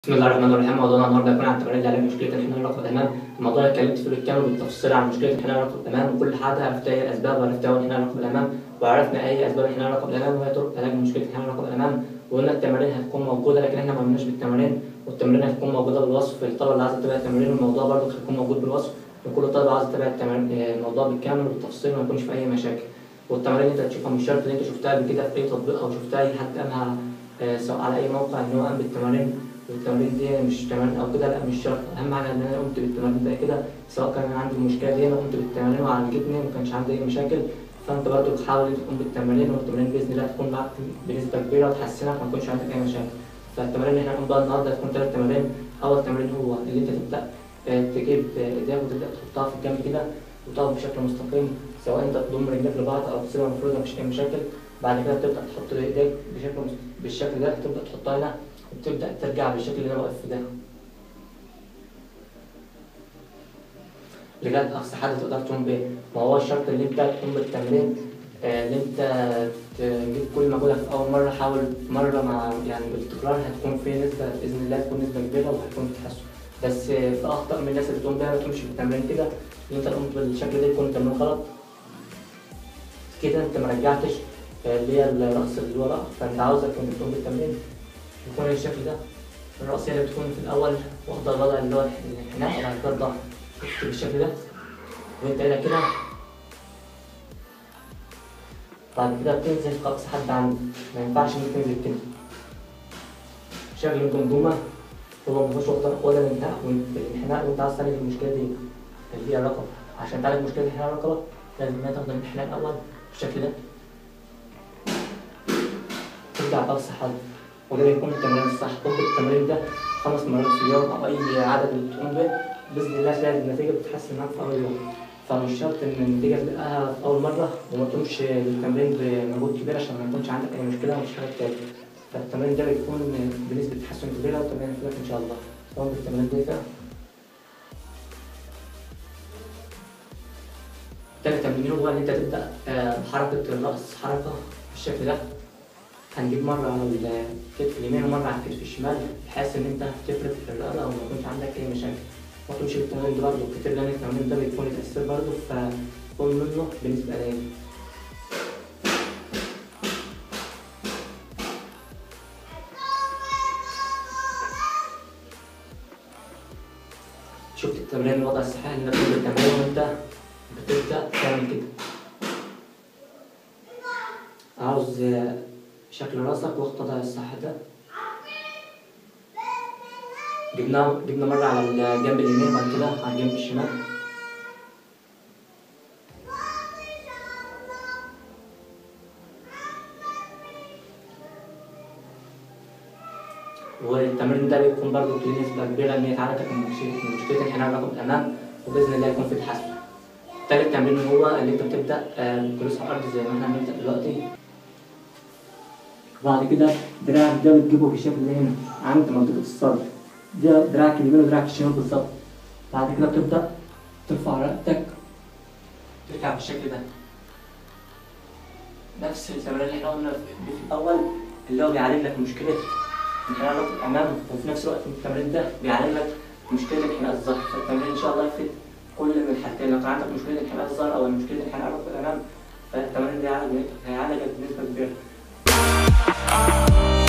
بسم الله الرحمن الرحيم موضوعنا النهارده هيكون عن تمارين لعلاج مشكله الانحناء الرقبه الامام الموضوع اللي اتكلمت فيه بالكامل بالتفصيل عن مشكله انحناء الرقبه الامام وكل حاجه عرفتها ايه الاسباب وعرفتها هو انحناء الرقبه الامام وعرفنا ايه اسباب انحناء الرقبه الامام وهي طرق علاج مشكله انحناء الرقبه الامام وقلنا التمارين هتكون موجوده لكن احنا ما قلناش بالتمارين والتمارين هتكون موجوده بالوصف للطلبه اللي عايزه تتابع التمارين والموضوع برضه هيكون موجود بالوصف لكل طالب عايز يتابع التمارين الموضوع بالكامل وبالتفصيل ما يكونش فيه اي مشاكل والتمارين اللي انت هتشوفها مش شرط ان انت شفتها قبل كده في اي تطبيق او شفتها اي حد قامها آه، سواء على اي موقع ان هو قام بالتمارين والتمارين دي مش تمارين او كده لا مش شرط اهم حاجه ان انا قمت بالتمارين ده كده سواء كان عندي المشكله دي انا قمت بالتمارين وعالجتني وما كانش عندي اي مشاكل فانت برضه تحاول تقوم بالتمارين والتمارين باذن الله تكون معاك بنسبه كبيره وتحسنك ما يكونش عندك اي مشاكل فالتمارين اللي احنا هنقوم بها النهارده هتكون ثلاث تمارين اول تمرين هو اللي انت تبدا آه، تجيب آه، ايديك وتبدا تحطها في الجنب كده وتقف بشكل مستقيم سواء انت تضم رجلك لبعض او تسيبها مفروضه مفيش اي مشاكل بعد كده تبدا تحط ايديك بشكل مست- بالشكل ده تبدا تحطها هنا وتبدا ترجع بالشكل اللي انا واقف فيه ده لغايه اقصى حد تقدر تقوم بيه ما هو الشرط اللي انت تقوم بالتمرين آه، اللي انت تجيب كل مجهودك في اول مره حاول مره مع يعني بالاستقرار هتكون في نسبه باذن الله تكون نسبه كبيره وهيكون في تحسن بس آه، في اخطاء من الناس اللي بتقوم بيها ما تمشي بالتمرين كده اللي انت قمت بالشكل ده يكون التمرين غلط كده انت ما رجعتش آه، اللي هي الرأس اللي ورا فانت عاوزك انت تقوم بالتمرين يكون الشكل ده الرأس هي اللي بتكون في الأول واخدة الوضع اللي هو الانحناء وبعد كده الضغط شفت بالشكل ده وانت هنا كده بعد كده بتنزل في أقصى حد عندك ما ينفعش إنك تنزل كده شكل الجمجمة هو مفيهوش واخدة ولا الانحناء والانحناء وانت عايز تعالج المشكلة دي اللي هي الرقبة عشان تعالج مشكلة انحناء الرقبة لازم إنها تاخد الانحناء الأول بالشكل ده ترجع بأقصى حد وده بيكون التمرين الصح قم بالتمرين ده خمس مرات في اليوم او اي عدد اللي بتقوم به باذن الله تلاقي النتيجه بتتحسن معاك في اول يوم فمش شرط ان النتيجه تلاقيها في اول مره وما تقومش بالتمرين بمجهود كبير عشان ما يكونش عندك اي مشكله ومش حاجه تاني فالتمرين ده بيكون بنسبه تحسن كبيره والتمرين هيفيدك ان شاء الله قوم بالتمرين ده كده تاني تمرين هو ان انت تبدا آه، بحركه الراس حركه بالشكل ده هنجيب مرة على الكتف اليمين ومرة على الكتف الشمال بحيث إن أنت تفرد في الرقبة وما يكونش عندك أي مشاكل وتمشي بالتمرين ده برضه كتير لأن التمرين ده بيكون تأثير برضه فقوم منه بنسبة قليلة شفت التمرين الوضع الصحيح اللي تقوم بالتمرين وأنت بتبدأ تعمل كده عاوز شكل راسك واقتضى الصح ده جبنا جبنا مرة على الجنب اليمين وبعد كده على الجنب الشمال والتمرين ده بيكون برضه ليه نسبة كبيرة إن هي تعالجك من مشكلة من مشكلة انحناء الرقبة الأمام وبإذن الله يكون في تحسن. تالت تمرين هو اللي أنت بتبدأ آه، بالجلوس على الأرض زي ما احنا هنبدأ دلوقتي بعد كده دراعك ده بتجيبه بالشكل ده هنا عند منطقة الصدر ده دراعك اليمين ودراعك الشمال بالظبط بعد كده بتبدأ ترفع رقبتك ترجع بالشكل ده نفس التمرين اللي احنا قلنا في الأول اللي هو بيعالج لك مشكلة انحناء الرقبة الأمام وفي نفس الوقت التمرين ده بيعالج لك مشكلة انحناء الظهر فالتمرين إن شاء الله يفيد كل من الحالتين لو كان عندك مشكلة انحناء الظهر أو مشكلة انحناء الرقبة الأمام فالتمرين ده هيعالج هيعالجك بنسبة كبيرة